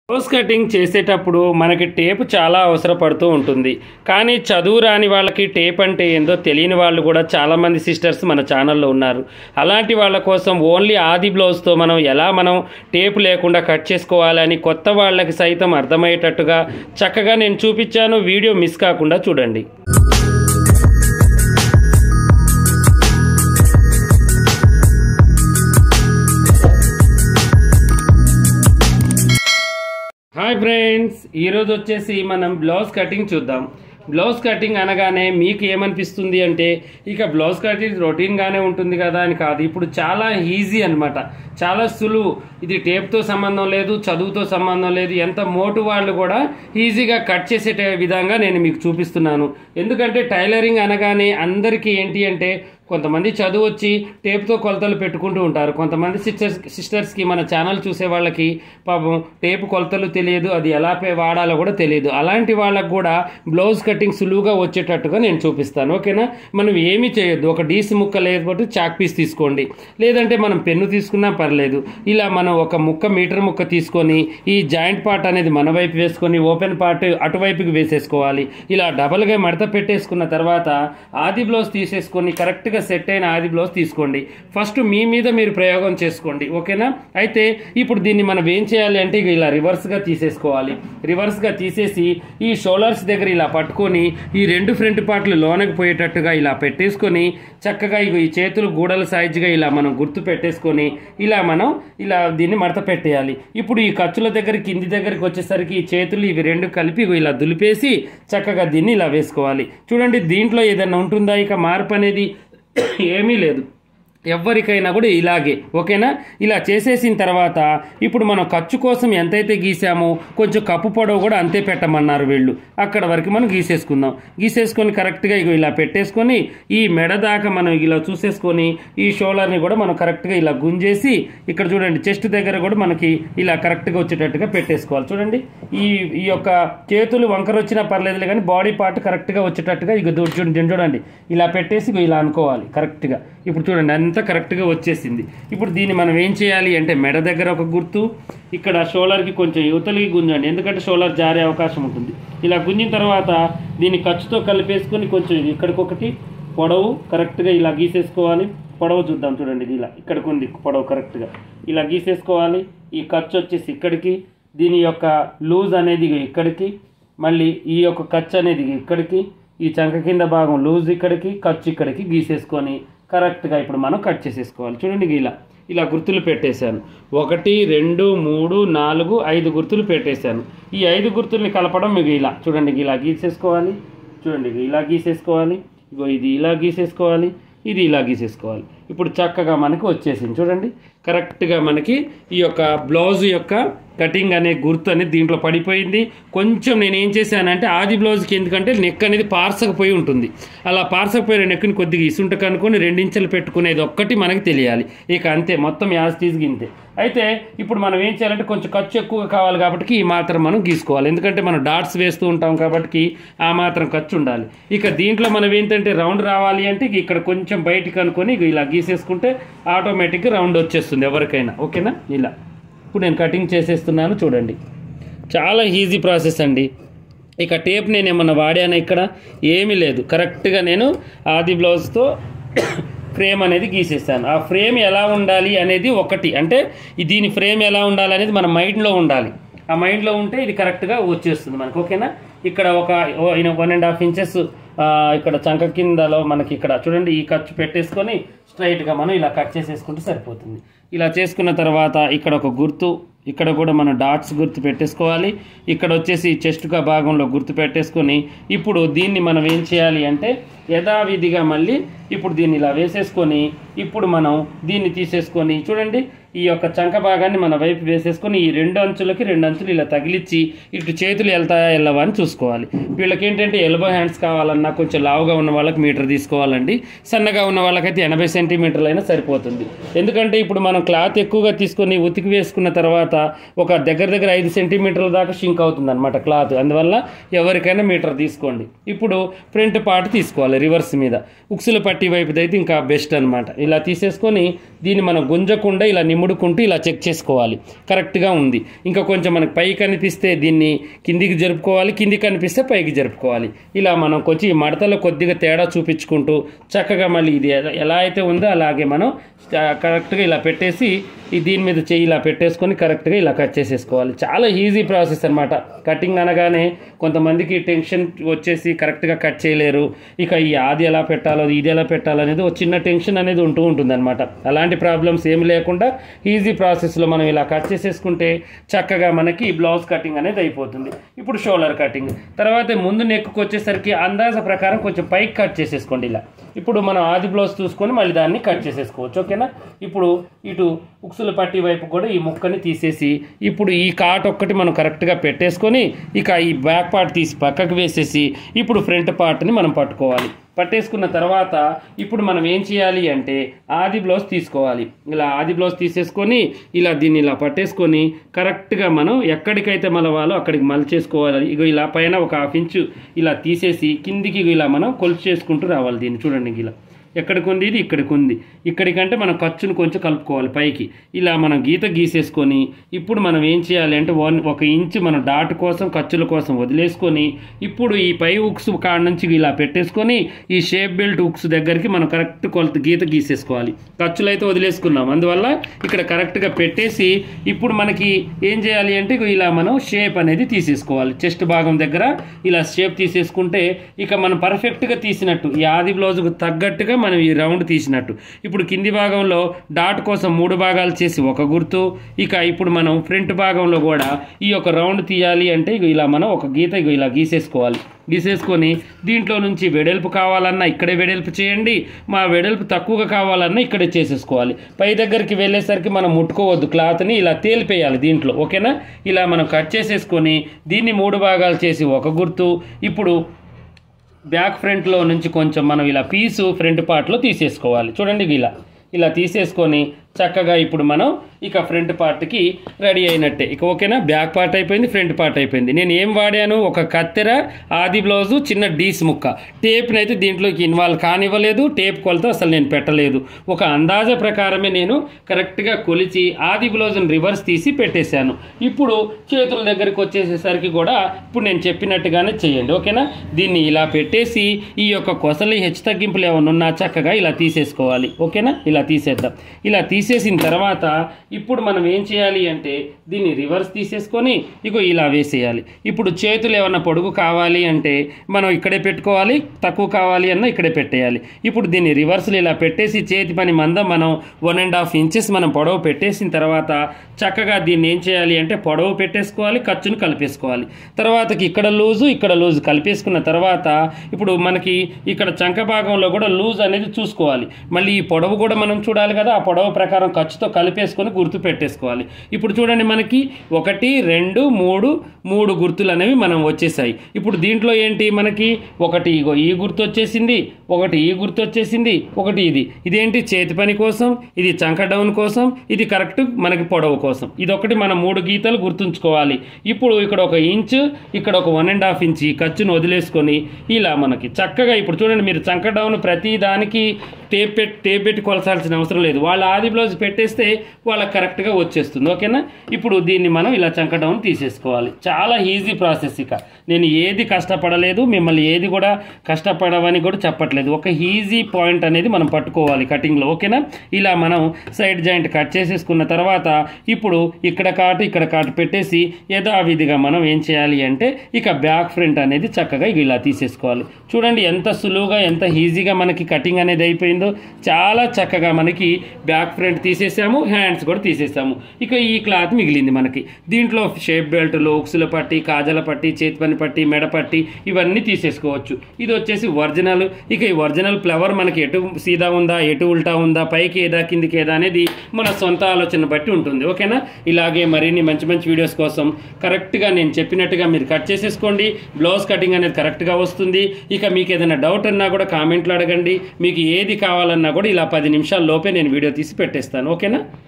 close cutting చేసేటప్పుడు మనకి tape చాలా అవసరపడుతూ ఉంటుంది కానీ చదువు రాని వాళ్ళకి టేప్ అంటే ఏందో తెలియని వాళ్ళు కూడా చాలామంది సిస్టర్స్ మన ఛానల్లో ఉన్నారు అలాంటి వాళ్ళ కోసం ఓన్లీ ఆది బ్లౌజ్తో మనం ఎలా మనం టేప్ లేకుండా కట్ చేసుకోవాలని కొత్త వాళ్ళకి సైతం అర్థమయ్యేటట్టుగా చక్కగా నేను చూపించాను వీడియో మిస్ కాకుండా చూడండి హాయ్ ఫ్రెండ్స్ ఈరోజు వచ్చేసి మనం బ్లౌజ్ కటింగ్ చూద్దాం బ్లౌజ్ కటింగ్ అనగానే మీకు ఏమనిపిస్తుంది అంటే ఇక బ్లౌజ్ కటింగ్ రొటీన్గానే ఉంటుంది కదా అని కాదు ఇప్పుడు చాలా ఈజీ అన్నమాట చాలా సులువు ఇది టేప్తో సంబంధం లేదు చదువుతో సంబంధం లేదు ఎంత మోటు వాళ్ళు కూడా ఈజీగా కట్ చేసే విధంగా నేను మీకు చూపిస్తున్నాను ఎందుకంటే టైలరింగ్ అనగానే అందరికీ ఏంటి అంటే కొంతమంది చదువు వచ్చి టేప్తో కొలతలు పెట్టుకుంటూ ఉంటారు కొంతమంది సిస్టర్స్ సిస్టర్స్కి మన ఛానల్ చూసే వాళ్ళకి పాపం టేప్ కొలతలు తెలియదు అది ఎలా పే వాడాలో కూడా తెలియదు అలాంటి వాళ్ళకు కూడా బ్లౌజ్ కటింగ్ సులువుగా వచ్చేటట్టుగా నేను చూపిస్తాను ఓకేనా మనం ఏమీ చేయొద్దు ఒక డీస్ ముక్క లేకపోతే చాక్ పీస్ తీసుకోండి లేదంటే మనం పెన్ను తీసుకున్నా పర్లేదు ఇలా మనం ఒక ముక్క మీటర్ ముక్క తీసుకొని ఈ జాయింట్ పార్ట్ అనేది మన వైపు వేసుకొని ఓపెన్ పార్ట్ అటువైపుకి వేసేసుకోవాలి ఇలా డబల్గా మడత పెట్టేసుకున్న తర్వాత ఆది బ్లౌజ్ తీసేసుకొని కరెక్ట్గా సెట్ అయిన ఆది బ్లౌజ్ తీసుకోండి ఫస్ట్ మీ మీద మీరు ప్రయోగం చేసుకోండి ఓకేనా అయితే ఇప్పుడు దీన్ని మనం ఏం చేయాలి అంటే ఇక ఇలా రివర్స్గా తీసేసుకోవాలి రివర్స్గా తీసేసి ఈ షోల్డర్స్ దగ్గర ఇలా పట్టుకొని ఈ రెండు ఫ్రంట్ పార్ట్లు లోనకి పోయేటట్టుగా ఇలా పెట్టేసుకొని చక్కగా ఇగో ఈ చేతులు గూడల సైజుగా ఇలా మనం గుర్తు పెట్టేసుకొని ఇలా మనం ఇలా దీన్ని మడత పెట్టేయాలి ఇప్పుడు ఈ ఖర్చుల దగ్గర కింది దగ్గరికి వచ్చేసరికి ఈ చేతులు ఇవి రెండు కలిపి ఇగో ఇలా దులిపేసి చక్కగా దీన్ని ఇలా వేసుకోవాలి చూడండి దీంట్లో ఏదైనా ఉంటుందా ఇక మార్పు అనేది ఏమీ లేదు ఎవరికైనా కూడా ఇలాగే ఓకేనా ఇలా చేసేసిన తర్వాత ఇప్పుడు మనం ఖర్చు కోసం ఎంతైతే గీసామో కొంచెం కప్పు పొడవు కూడా అంతే పెట్టమన్నారు వీళ్ళు అక్కడ వరకు మనం గీసేసుకుందాం గీసేసుకొని కరెక్ట్గా ఇగో ఇలా పెట్టేసుకొని ఈ మెడ దాకా మనం ఇలా చూసేసుకొని ఈ షోల్డర్ని కూడా మనం కరెక్ట్గా ఇలా గుంజేసి ఇక్కడ చూడండి చెస్ట్ దగ్గర కూడా మనకి ఇలా కరెక్ట్గా వచ్చేటట్టుగా పెట్టేసుకోవాలి చూడండి ఈ ఈ యొక్క చేతులు వంకర వచ్చినా పర్లేదులే కానీ బాడీ పార్ట్ కరెక్ట్గా వచ్చేటట్టుగా ఇక దూ- చూడండి చూడండి ఇలా పెట్టేసి ఇగో ఇలా అనుకోవాలి కరెక్ట్గా ఇప్పుడు చూడండి అంతా కరెక్ట్గా వచ్చేసింది ఇప్పుడు దీన్ని మనం ఏం చేయాలి అంటే మెడ దగ్గర ఒక గుర్తు ఇక్కడ షోల్డర్కి కొంచెం యువతలకి గుంజండి ఎందుకంటే షోల్డర్ జారే అవకాశం ఉంటుంది ఇలా గుంజిన తర్వాత దీన్ని ఖర్చుతో కలిపేసుకొని కొంచెం ఇక్కడికొకటి పొడవు కరెక్ట్గా ఇలా గీసేసుకోవాలి పొడవు చూద్దాం చూడండి ఇది ఇలా ఇక్కడికి ఉంది పొడవు కరెక్ట్గా ఇలా గీసేసుకోవాలి ఈ ఖర్చు వచ్చేసి ఇక్కడికి దీని యొక్క లూజ్ అనేది ఇగో ఇక్కడికి మళ్ళీ ఈ యొక్క ఖర్చు అనేది ఇగో ఇక్కడికి ఈ చంక కింద భాగం లూజ్ ఇక్కడికి ఖర్చు ఇక్కడికి గీసేసుకొని కరెక్ట్గా ఇప్పుడు మనం కట్ చేసేసుకోవాలి చూడండి ఇగ ఇలా ఇలా గుర్తులు పెట్టేశాను ఒకటి రెండు మూడు నాలుగు ఐదు గుర్తులు పెట్టేశాను ఈ ఐదు గుర్తుల్ని కలపడం మీకు ఇలా చూడండి ఇగ ఇలా గీసేసుకోవాలి చూడండి ఇగ ఇలా గీసేసుకోవాలి ఇగో ఇది ఇలా గీసేసుకోవాలి ఇది ఇలా గీసేసుకోవాలి ఇప్పుడు చక్కగా మనకి వచ్చేసింది చూడండి కరెక్ట్గా మనకి ఈ యొక్క బ్లౌజ్ యొక్క కటింగ్ అనే గుర్తు అనేది దీంట్లో పడిపోయింది కొంచెం నేను ఏం చేశానంటే ఆది బ్లౌజ్కి ఎందుకంటే నెక్ అనేది పార్సకపోయి ఉంటుంది అలా పార్సకపోయిన నెక్ని కొద్దిగా ఇసుంట కనుక్కొని రెండించెలు పెట్టుకునేది ఒక్కటి మనకి తెలియాలి ఇక అంతే మొత్తం యాజ్ తీసి గింతే అయితే ఇప్పుడు మనం ఏం చేయాలంటే కొంచెం ఖర్చు ఎక్కువగా కావాలి కాబట్టి ఈ మాత్రం మనం గీసుకోవాలి ఎందుకంటే మనం డాట్స్ వేస్తూ ఉంటాం కాబట్టి ఆ మాత్రం ఖర్చు ఉండాలి ఇక దీంట్లో మనం ఏంటంటే రౌండ్ రావాలి అంటే ఇక ఇక్కడ కొంచెం బయటికి అనుకొని ఇక ఇలా గీసేసుకుంటే ఆటోమేటిక్గా రౌండ్ వచ్చేస్తుంది ఎవరికైనా ఓకేనా ఇలా ఇప్పుడు నేను కటింగ్ చేసేస్తున్నాను చూడండి చాలా ఈజీ ప్రాసెస్ అండి ఇక టేప్ నేను ఏమన్నా వాడానా ఇక్కడ ఏమీ లేదు కరెక్ట్గా నేను ఆది బ్లౌజ్తో ఫ్రేమ్ అనేది గీసేస్తాను ఆ ఫ్రేమ్ ఎలా ఉండాలి అనేది ఒకటి అంటే ఈ దీని ఫ్రేమ్ ఎలా ఉండాలి అనేది మన మైండ్లో ఉండాలి ఆ మైండ్లో ఉంటే ఇది కరెక్ట్గా వచ్చేస్తుంది మనకు ఓకేనా ఇక్కడ ఒక వన్ అండ్ హాఫ్ ఇంచెస్ ఇక్కడ చంక కిందలో మనకి ఇక్కడ చూడండి ఈ ఖర్చు పెట్టేసుకొని స్ట్రైట్గా మనం ఇలా కట్ చేసేసుకుంటే సరిపోతుంది ఇలా చేసుకున్న తర్వాత ఇక్కడ ఒక గుర్తు ఇక్కడ కూడా మనం డాట్స్ గుర్తు పెట్టేసుకోవాలి ఇక్కడ వచ్చేసి చెస్ట్గా భాగంలో గుర్తు పెట్టేసుకొని ఇప్పుడు దీన్ని మనం ఏం చేయాలి అంటే యథావిధిగా మళ్ళీ ఇప్పుడు దీన్ని ఇలా వేసేసుకొని ఇప్పుడు మనం దీన్ని తీసేసుకొని చూడండి ఈ యొక్క చంక భాగాన్ని మన వైపు వేసేసుకొని ఈ రెండు అంచులకి రెండు అంచులు ఇలా తగిలిచ్చి ఇటు చేతులు వెళ్తాయా వెళ్ళవా అని చూసుకోవాలి వీళ్ళకి ఏంటంటే ఎల్బో హ్యాండ్స్ కావాలన్నా కొంచెం లావుగా ఉన్న వాళ్ళకి మీటర్ తీసుకోవాలండి సన్నగా ఉన్న వాళ్ళకైతే ఎనభై సెంటీమీటర్లు అయినా సరిపోతుంది ఎందుకంటే ఇప్పుడు మనం క్లాత్ ఎక్కువగా తీసుకొని ఉతికి వేసుకున్న తర్వాత ఒక దగ్గర దగ్గర ఐదు సెంటీమీటర్ల దాకా షింక్ అవుతుంది అనమాట క్లాత్ అందువల్ల ఎవరికైనా మీటర్ తీసుకోండి ఇప్పుడు ఫ్రంట్ పార్ట్ తీసుకోవాలి రివర్స్ మీద ఉక్సుల పట్టి వైపుది అయితే ఇంకా బెస్ట్ అనమాట ఇలా తీసేసుకొని దీన్ని మనం గుంజకుండా ఇలా నిమ్ముడు ముడుకుంటూ ఇలా చెక్ చేసుకోవాలి కరెక్ట్గా ఉంది ఇంకా కొంచెం మనకు పై కనిపిస్తే దీన్ని కిందికి జరుపుకోవాలి కిందికి కనిపిస్తే పైకి జరుపుకోవాలి ఇలా మనం కొంచెం ఈ మడతలో కొద్దిగా తేడా చూపించుకుంటూ చక్కగా మళ్ళీ ఇది ఎలా- ఎలా అయితే ఉందో అలాగే మనం ఆ, కరెక్ట్గా ఇలా పెట్టేసి ఈ దీని మీద చెయ్యి ఇలా పెట్టేసుకొని కరెక్ట్గా ఇలా కట్ చేసేసుకోవాలి చాలా ఈజీ ప్రాసెస్ అనమాట కటింగ్ అనగానే కొంతమందికి టెన్షన్ వచ్చేసి కరెక్ట్గా కట్ చేయలేరు ఇక ఈ ఆది ఎలా పెట్టాలో ఇది ఎలా పెట్టాలో అనేది ఒక చిన్న టెన్షన్ అనేది ఉంటూ ఉంటుంది అనమాట అలాంటి ప్రాబ్లమ్స్ ఏమి లేకుండా ఈజీ ప్రాసెస్లో మనం ఇలా కట్ చేసేసుకుంటే చక్కగా మనకి బ్లౌజ్ కటింగ్ అనేది అయిపోతుంది ఇప్పుడు షోల్డర్ కటింగ్ తర్వాత ముందు నెక్కు వచ్చేసరికి అందాజ ప్రకారం కొంచెం పైకి కట్ చేసేసుకోండి ఇలా ఇప్పుడు మనం ఆది బ్లౌజ్ చూసుకొని మళ్ళీ దాన్ని కట్ చేసేసుకోవచ్చు ఓకేనా ఇప్పుడు ఇటు ఉక్సుల పట్టి వైపు కూడా ఈ ముక్కని తీసేసి ఇప్పుడు ఈ కాట్ ఒక్కటి మనం కరెక్ట్గా పెట్టేసుకొని ఇక ఈ బ్యాక్ పార్ట్ తీసి పక్కకు వేసేసి ఇప్పుడు ఫ్రంట్ పార్ట్ని మనం పట్టుకోవాలి పట్టేసుకున్న తర్వాత ఇప్పుడు మనం ఏం చేయాలి అంటే ఆది బ్లౌజ్ తీసుకోవాలి ఇలా ఆది బ్లౌజ్ తీసేసుకొని ఇలా దీన్ని ఇలా పట్టేసుకొని కరెక్ట్గా మనం ఎక్కడికైతే మలవాలో అక్కడికి మలిచేసుకోవాలి ఇగో ఇలా పైన ఒక హాఫ్ ఇంచు ఇలా తీసేసి కిందికి ఇలా మనం కొలుచు చేసుకుంటూ రావాలి దీన్ని చూడండి ఇలా ఎక్కడికి ఉంది ఇది ఇక్కడికి ఉంది ఇక్కడికంటే మనం ఖర్చును కొంచెం కలుపుకోవాలి పైకి ఇలా మనం గీత గీసేసుకొని ఇప్పుడు మనం ఏం చేయాలి అంటే వన్ ఒక ఇంచు మనం డాట్ కోసం ఖర్చుల కోసం వదిలేసుకొని ఇప్పుడు ఈ పై ఉక్స్ కాడ నుంచి ఇలా పెట్టేసుకొని ఈ షేప్ బెల్ట్ ఉక్స్ దగ్గరికి మనం కరెక్ట్ కొలత గీత గీసేసుకోవాలి ఖర్చులు అయితే వదిలేసుకున్నాం అందువల్ల ఇక్కడ కరెక్ట్గా పెట్టేసి ఇప్పుడు మనకి ఏం చేయాలి అంటే ఇగో ఇలా మనం షేప్ అనేది తీసేసుకోవాలి చెస్ట్ భాగం దగ్గర ఇలా షేప్ తీసేసుకుంటే ఇక మనం పర్ఫెక్ట్గా తీసినట్టు ఈ ఆది బ్లౌజ్కు తగ్గట్టుగా మనం ఈ రౌండ్ తీసినట్టు ఇప్పుడు కింది భాగంలో డాట్ కోసం మూడు భాగాలు చేసి ఒక గుర్తు ఇక ఇప్పుడు మనం ఫ్రంట్ భాగంలో కూడా ఈ యొక్క రౌండ్ తీయాలి అంటే ఇగో ఇలా మనం ఒక గీత ఇగో ఇలా గీసేసుకోవాలి గీసేసుకొని దీంట్లో నుంచి వెడల్పు కావాలన్నా ఇక్కడే వెడల్పు చేయండి మా వెడల్పు తక్కువగా కావాలన్నా ఇక్కడే చేసేసుకోవాలి పై దగ్గరికి వెళ్ళేసరికి మనం ముట్టుకోవద్దు క్లాత్ని ఇలా తేలిపేయాలి దీంట్లో ఓకేనా ఇలా మనం కట్ చేసేసుకొని దీన్ని మూడు భాగాలు చేసి ఒక గుర్తు ఇప్పుడు బ్యాక్ ఫ్రంట్లో నుంచి కొంచెం మనం ఇలా పీసు ఫ్రంట్ పార్ట్లో తీసేసుకోవాలి చూడండి ఇలా ఇలా తీసేసుకొని చక్కగా ఇప్పుడు మనం ఇక ఫ్రంట్ పార్ట్కి రెడీ అయినట్టే ఇక ఓకేనా బ్యాక్ పార్ట్ అయిపోయింది ఫ్రంట్ పార్ట్ అయిపోయింది నేను ఏం వాడాను ఒక కత్తెర ఆది బ్లౌజు చిన్న డీస్ ముక్క టేప్ని అయితే దీంట్లోకి ఇన్వాల్వ్ కానివ్వలేదు టేప్ కొలత అసలు నేను పెట్టలేదు ఒక అందాజ ప్రకారమే నేను కరెక్ట్గా కొలిచి ఆది బ్లౌజ్ని రివర్స్ తీసి పెట్టేశాను ఇప్పుడు చేతుల దగ్గరికి వచ్చేసేసరికి కూడా ఇప్పుడు నేను చెప్పినట్టుగానే చేయండి ఓకేనా దీన్ని ఇలా పెట్టేసి ఈ యొక్క కొసలి హెచ్చు తగ్గింపులు ఏమైనా ఉన్నా చక్కగా ఇలా తీసేసుకోవాలి ఓకేనా ఇలా తీసేద్దాం ఇలా తీసేసిన తర్వాత ఇప్పుడు మనం ఏం చేయాలి అంటే దీన్ని రివర్స్ తీసేసుకొని ఇగో ఇలా వేసేయాలి ఇప్పుడు చేతులు ఏమన్నా పొడుగు కావాలి అంటే మనం ఇక్కడే పెట్టుకోవాలి తక్కువ కావాలి అన్న ఇక్కడే పెట్టేయాలి ఇప్పుడు దీన్ని రివర్స్లో ఇలా పెట్టేసి చేతి పని మందం మనం వన్ అండ్ హాఫ్ ఇంచెస్ మనం పొడవు పెట్టేసిన తర్వాత చక్కగా దీన్ని ఏం చేయాలి అంటే పొడవు పెట్టేసుకోవాలి ఖర్చును కలిపేసుకోవాలి తర్వాతకి ఇక్కడ లూజు ఇక్కడ లూజు కలిపేసుకున్న తర్వాత ఇప్పుడు మనకి ఇక్కడ చంక భాగంలో కూడా లూజ్ అనేది చూసుకోవాలి మళ్ళీ ఈ పొడవు కూడా మనం చూడాలి కదా ఆ పొడవు ప్రకారం ఖర్చుతో కలిపేసుకొని గుర్తు పెట్టేసుకోవాలి ఇప్పుడు చూడండి మనకి ఒకటి రెండు మూడు మూడు గుర్తులు అనేవి మనం వచ్చేసాయి ఇప్పుడు దీంట్లో ఏంటి మనకి ఒకటి ఇగో ఈ గుర్తు వచ్చేసింది ఒకటి ఈ గుర్తు వచ్చేసింది ఒకటి ఇది ఇదేంటి చేతి పని కోసం ఇది చంక డౌన్ కోసం ఇది కరెక్ట్ మనకి పొడవు కోసం ఇది ఒకటి మనం మూడు గీతలు గుర్తుంచుకోవాలి ఇప్పుడు ఇక్కడ ఒక ఇంచు ఇక్కడ ఒక వన్ అండ్ హాఫ్ ఇంచ్ ఈ ఖర్చును వదిలేసుకొని ఇలా మనకి చక్కగా ఇప్పుడు చూడండి మీరు చంక డౌన్ ప్రతి దానికి టేప్ పెట్టి టేప్ పెట్టి కొలసాల్సిన అవసరం లేదు వాళ్ళ ఆది బ్లౌజ్ పెట్టేస్తే వాళ్ళకి కరెక్ట్గా వచ్చేస్తుంది ఓకేనా ఇప్పుడు దీన్ని మనం ఇలా చంక డౌన్ తీసేసుకోవాలి చాలా ఈజీ ప్రాసెస్ ఇక నేను ఏది కష్టపడలేదు మిమ్మల్ని ఏది కూడా కష్టపడవని కూడా చెప్పట్లేదు ఒక ఈజీ పాయింట్ అనేది మనం పట్టుకోవాలి కటింగ్లో ఓకేనా ఇలా మనం సైడ్ జాయింట్ కట్ చేసేసుకున్న తర్వాత ఇప్పుడు ఇక్కడ కాటు ఇక్కడ కాటు పెట్టేసి యథావిధిగా మనం ఏం చేయాలి అంటే ఇక బ్యాక్ ఫ్రంట్ అనేది చక్కగా ఇలా తీసేసుకోవాలి చూడండి ఎంత సులువుగా ఎంత ఈజీగా మనకి కటింగ్ అనేది అయిపోయిందో చాలా చక్కగా మనకి బ్యాక్ ఫ్రంట్ తీసేసాము హ్యాండ్స్ కూడా తీసేసాము ఇక ఈ క్లాత్ మిగిలింది మనకి దీంట్లో షేప్ బెల్ట్లు ఉక్సుల పట్టి కాజల పట్టి చేతి పని పట్టి మెడ పట్టి ఇవన్నీ తీసేసుకోవచ్చు ఇది వచ్చేసి ఒరిజినల్ ఇక ఈ ఒరిజినల్ ఫ్లవర్ మనకి ఎటు సీదా ఉందా ఎటు ఉల్టా ఉందా పైకి ఏదా కిందికి ఏదా అనేది మన సొంత ఆలోచన బట్టి ఉంటుంది ఓకేనా ఇలాగే మరిన్ని మంచి మంచి వీడియోస్ కోసం కరెక్ట్గా నేను చెప్పినట్టుగా మీరు కట్ చేసేసుకోండి బ్లౌజ్ కటింగ్ అనేది కరెక్ట్గా వస్తుంది ఇక మీకు ఏదైనా డౌట్ అన్నా కూడా కామెంట్లో అడగండి మీకు ఏది కావాలన్నా కూడా ఇలా పది నిమిషాల లోపే నేను వీడియో తీసి పెట్టేస్తాను ఓకేనా